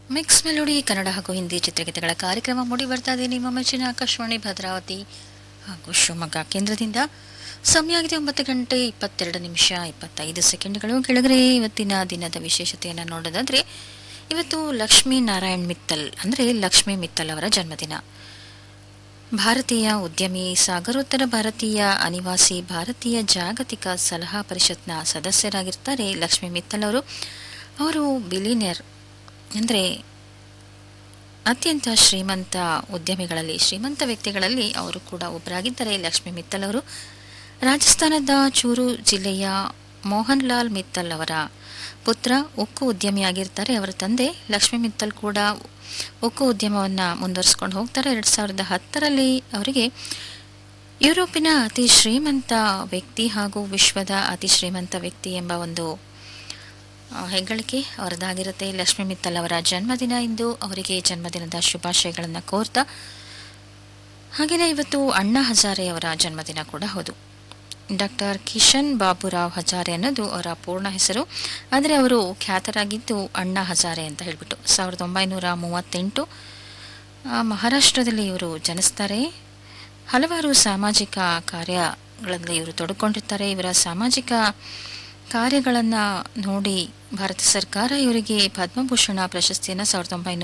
mix melody Kannada ಹಾಗೂ ಹಿಂದಿ ಚಿತ್ರಗೀತೆಗಳ ಕಾರ್ಯಕ್ರಮ ಮೂಡಿ ಬರ್ತಾ ಇದೆ ನಿಮ್ಮ ಮೆಚ್ಚಿನ ಆಕಾಶವಾಣಿ ಭದ್ರಾವತಿ ಹಾಗೂ ಶಿವಮೊಗ್ಗ ಕೇಂದ್ರದಿಂದ ಸಮಯ ಆಗಿದೆ ಒಂಬತ್ತು ಗಂಟೆ ಇಪ್ಪತ್ತೆರಡು ನಿಮಿಷ ಇಪ್ಪತ್ತೈದು ಸೆಕೆಂಡ್ಗಳು ಕೆಳಗರೆ ಇವತ್ತಿನ ದಿನದ ವಿಶೇಷತೆಯನ್ನು ನೋಡೋದಾದ್ರೆ ಇವತ್ತು ಲಕ್ಷ್ಮೀ ನಾರಾಯಣ್ ಮಿತ್ತಲ್ ಅಂದರೆ ಲಕ್ಷ್ಮೀ ಮಿತ್ತಲ್ ಅವರ ಜನ್ಮದಿನ ಭಾರತೀಯ ಉದ್ಯಮಿ ಸಾಗರೋತ್ತರ ಭಾರತೀಯ ಅನಿವಾಸಿ ಭಾರತೀಯ ಜಾಗತಿಕ ಸಲಹಾ ಪರಿಷತ್ನ ಸದಸ್ಯರಾಗಿರ್ತಾರೆ ಲಕ್ಷ್ಮೀ ಮಿತ್ತಲ್ ಅವರು ಅವರು ಬಿಲಿನಿಯರ್ ಅಂದರೆ ಅತ್ಯಂತ ಶ್ರೀಮಂತ ಉದ್ಯಮಿಗಳಲ್ಲಿ ಶ್ರೀಮಂತ ವ್ಯಕ್ತಿಗಳಲ್ಲಿ ಅವರು ಕೂಡ ಒಬ್ಬರಾಗಿದ್ದಾರೆ ಲಕ್ಷ್ಮೀ ಮಿತ್ತಲ್ ಅವರು ರಾಜಸ್ಥಾನದ ಚೂರು ಜಿಲ್ಲೆಯ ಮೋಹನ್ ಲಾಲ್ ಮಿತ್ತಲ್ ಅವರ ಪುತ್ರ ಉಕ್ಕು ಉದ್ಯಮಿಯಾಗಿರ್ತಾರೆ ಅವರ ತಂದೆ ಲಕ್ಷ್ಮೀ ಮಿತ್ತಲ್ ಕೂಡ ಉಕ್ಕು ಉದ್ಯಮವನ್ನು ಮುಂದುವರಿಸ್ಕೊಂಡು ಹೋಗ್ತಾರೆ ಎರಡು ಸಾವಿರದ ಹತ್ತರಲ್ಲಿ ಅವರಿಗೆ ಯುರೋಪಿನ ಅತಿ ಶ್ರೀಮಂತ ವ್ಯಕ್ತಿ ಹಾಗೂ ವಿಶ್ವದ ಅತಿ ಶ್ರೀಮಂತ ವ್ಯಕ್ತಿ ಎಂಬ ಒಂದು ಆ, ಹೆಗ್ಗಳಿಕೆ ಅವರದಾಗಿರುತ್ತೆ ಲಕ್ಷ್ಮೀ ಮಿತ್ತಲ್ ಅವರ ಜನ್ಮದಿನ ಇಂದು ಅವರಿಗೆ ಜನ್ಮದಿನದ ಶುಭಾಶಯಗಳನ್ನು ಕೋರ್ತಾ ಹಾಗೆಯೇ ಇವತ್ತು ಅಣ್ಣಾ ಹಜಾರೆ ಅವರ ಜನ್ಮದಿನ ಕೂಡ ಹೌದು ಡಾಕ್ಟರ್ ಕಿಶನ್ ಬಾಬುರಾವ್ ಹಜಾರೆ ಅನ್ನೋದು ಅವರ ಪೂರ್ಣ ಹೆಸರು ಆದರೆ ಅವರು ಖ್ಯಾತರಾಗಿದ್ದು ಅಣ್ಣಾ ಹಜಾರೆ ಅಂತ ಹೇಳಿಬಿಟ್ಟು ಸಾವಿರದ ಒಂಬೈನೂರ ಮೂವತ್ತೆಂಟು ಆ, ಮಹಾರಾಷ್ಟ್ರದಲ್ಲಿ ಇವರು ಜನಿಸ್ತಾರೆ ಹಲವಾರು ಸಾಮಾಜಿಕ ಕಾರ್ಯಗಳಲ್ಲಿ ಇವರು ತೊಡಕೊಂಡಿರ್ತಾರೆ ಇವರ ಸಾಮಾಜಿಕ ಕಾರ್ಯಗಳನ್ನು ನೋಡಿ ಭಾರತ ಸರ್ಕಾರ ಇವರಿಗೆ ಪದ್ಮಭೂಷಣ ಪ್ರಶಸ್ತಿಯನ್ನು ಸಾವಿರದ ಒಂಬೈನೂರ